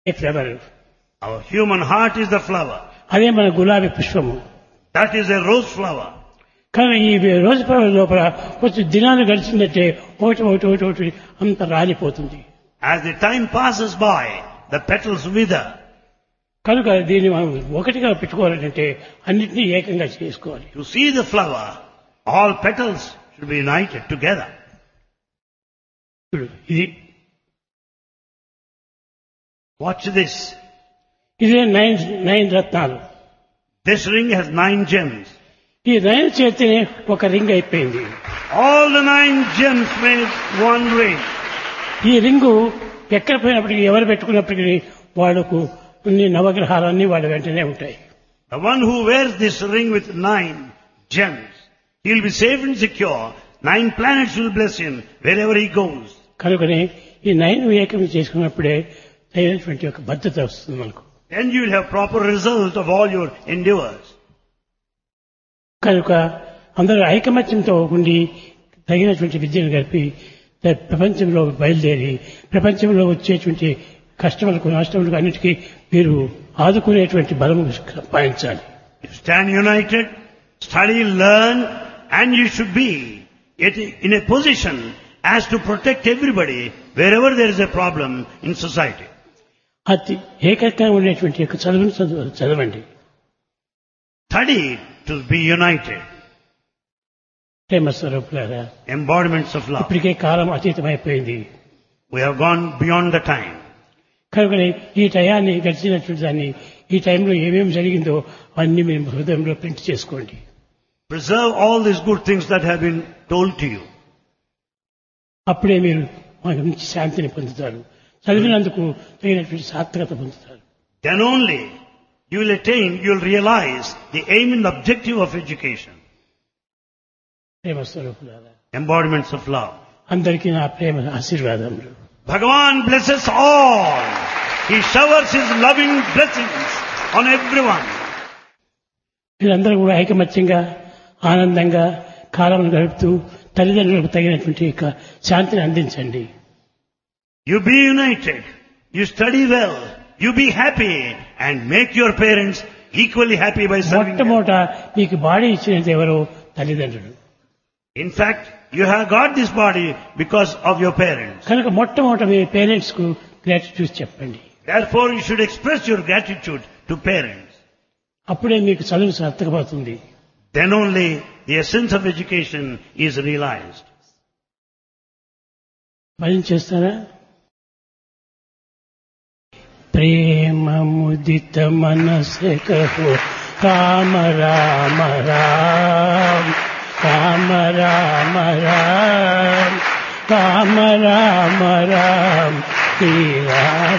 A flower Our human heart is the flower. అదే మన గులాబీ పుష్పము That is a rose flower. కానీ ఈ రోజు ఫ్లవర్ లోపల కొంచెం దినాలు గడిచిందంటే ఒకటి ఒకటి ఒకటి ఒకటి అంత రాలిపోతుంది As the time passes by, the petals wither. కనుక దీన్ని మనం ఒకటిగా పెట్టుకోవాలంటే అన్నింటినీ ఏకంగా చేసుకోవాలి To see the flower, all petals should be united together. ఇప్పుడు ఇది Watch this. ఇదే నైన్ నైన్ రత్నాలు This ring has nine gems. ఈ నైన్ చేతినే ఒక రింగ్ అయిపోయింది All the nine gems made one ring. ఈ రింగు ఎక్కడ పోయినప్పటికీ ఎవరు పెట్టుకున్నప్పటికీ వాళ్ళకు అన్ని నవగ్రహాలన్నీ వాళ్ళ వెంటనే ఉంటాయి The one who wears this ring with nine gems, he'll be safe and secure. Nine planets will bless him wherever he goes. కనుకనే ఈ నైన్ ఏకం చేసుకున్నప్పుడే తగినటువంటి ఒక భద్రత వస్తుంది మనకు Then you will have proper result of all your endeavors. కనుక అందరూ ఐకమత్యంతో ఉండి తగినటువంటి విద్యను గడిపి త- ప్రపంచంలో బయలుదేరి ప్రపంచంలో వచ్చేటువంటి కష్టములకు నష్టములకు అన్నిటికీ మీరు ఆదుకునేటువంటి బలము సంపాదించాలి You stand united, study, learn, and you should be yet in a position as to protect everybody wherever there is a problem in society. అతి ఏకంగా ఉండేటువంటి యొక్క చదువును చదువు చదవండి Study to be united. ప్రేమ స్వరూపులారా Embodiments of love. ఇప్పటికే కాలం అతీతమైపోయింది We have gone beyond the time. కనుక ఈ టయాన్ని గడిచినటువంటి దాన్ని ఈ టైంలో ఏమేమి జరిగిందో అన్ని మీరు హృదయంలో ప్రింట్ చేసుకోండి Preserve all these good things that have been told to you. అప్పుడే మీరు మనకు మంచి శాంతిని పొందుతారు చదివినందుకు తగినటువంటి సార్థకత పొందుతారు Then only you will attain, you will realize the aim and objective of education. ప్రేమ స్వరూపులారా Embodiments of love. అందరికీ నా ప్రేమ ఆశీర్వాదములు Bhagavan blesses all. He showers his loving blessings on everyone. మీరందరూ కూడా ఐకమత్యంగా ఆనందంగా కాలం గడుపుతూ తల్లిదండ్రులకు తగినటువంటి యొక్క శాంతిని అందించండి You be united. You study well. You be happy and make your parents equally happy by serving them. మొట్టమొదట మీకు బాడీ ఇచ్చినది ఎవరో తల్లిదండ్రులు In fact, you have got this body because of your parents. కనుక మొట్టమొదట మీ పేరెంట్స్ కు gratitude చెప్పండి Therefore, you should express your gratitude to parents. అప్పుడే మీకు చదువు సార్థకమవుతుంది Then only the essence of education is realized. భయం చేస్తారా ప్రేమ ముదిత మనసే కహో రామ రామ రామ రామ రామ రామ రామ రామ రామ శ్రీ రామ